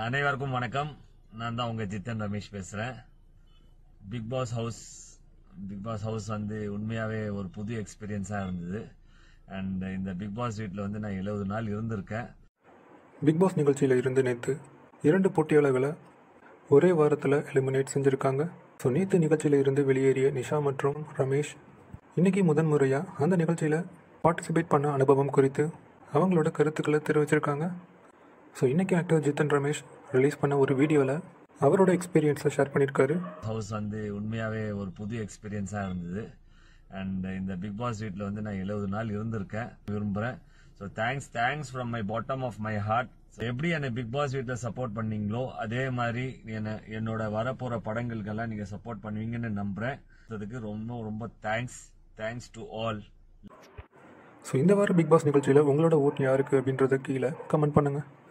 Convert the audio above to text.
அனைவருக்கும் வணக்கம் நான் தான் உங்க ஜித்தன் ரமேஷ் பேசுறேன் Bigg Boss house Bigg Boss house வந்து உண்மையாவே ஒரு புது எக்ஸ்பீரியன்ஸா இருந்தது அண்ட் இந்த பிக் பாஸ் வீட்டில் வந்து நான் எழுபது நாள் இருந்திருக்கேன் பிக் பாஸ் நிகழ்ச்சியில் இருந்து நேற்று இரண்டு போட்டியாளர்களை ஒரே வாரத்தில் எலிமினேட் செஞ்சுருக்காங்க ஸோ நேற்று நிகழ்ச்சியில் இருந்து வெளியேறிய நிஷா மற்றும் ரமேஷ் இன்னைக்கு முதன் முறையாக அந்த நிகழ்ச்சியில் பார்ட்டிசிபேட் பண்ண அனுபவம் குறித்து அவங்களோட கருத்துக்களை தெரிவிச்சிருக்காங்க ஸோ இன்னைக்கு ஆக்டர் ஜித்தன் ரமேஷ் ரிலீஸ் பண்ண ஒரு வீடியோவில் அவரோட எக்ஸ்பீரியன்ஸை ஷேர் பண்ணியிருக்காரு ஹவுஸ் வந்து உண்மையாவே ஒரு புது எக்ஸ்பீரியன்ஸா இருந்தது அண்ட் இந்த பிக் பாஸ் வீட்டில் வந்து நான் எழுபது நாள் இருந்திருக்கேன் விரும்புறேன் so thanks thanks from my bottom of my heart எப்படி என்னை பிக் பாஸ் வீட்டில் சப்போர்ட் பண்ணீங்களோ அதே மாதிரி என்ன என்னோட வரப்போற படங்களுக்கெல்லாம் நீங்க சப்போர்ட் பண்ணுவீங்கன்னு நம்புறேன் அதுக்கு ரொம்ப ரொம்ப thanks thanks to all so இந்த வாரம் பிக் பாஸ் நிகழ்ச்சியில் உங்களோட ஓட் யாருக்கு அப்படின்றத கீழே கமெண்ட் பண்ணுங்கள்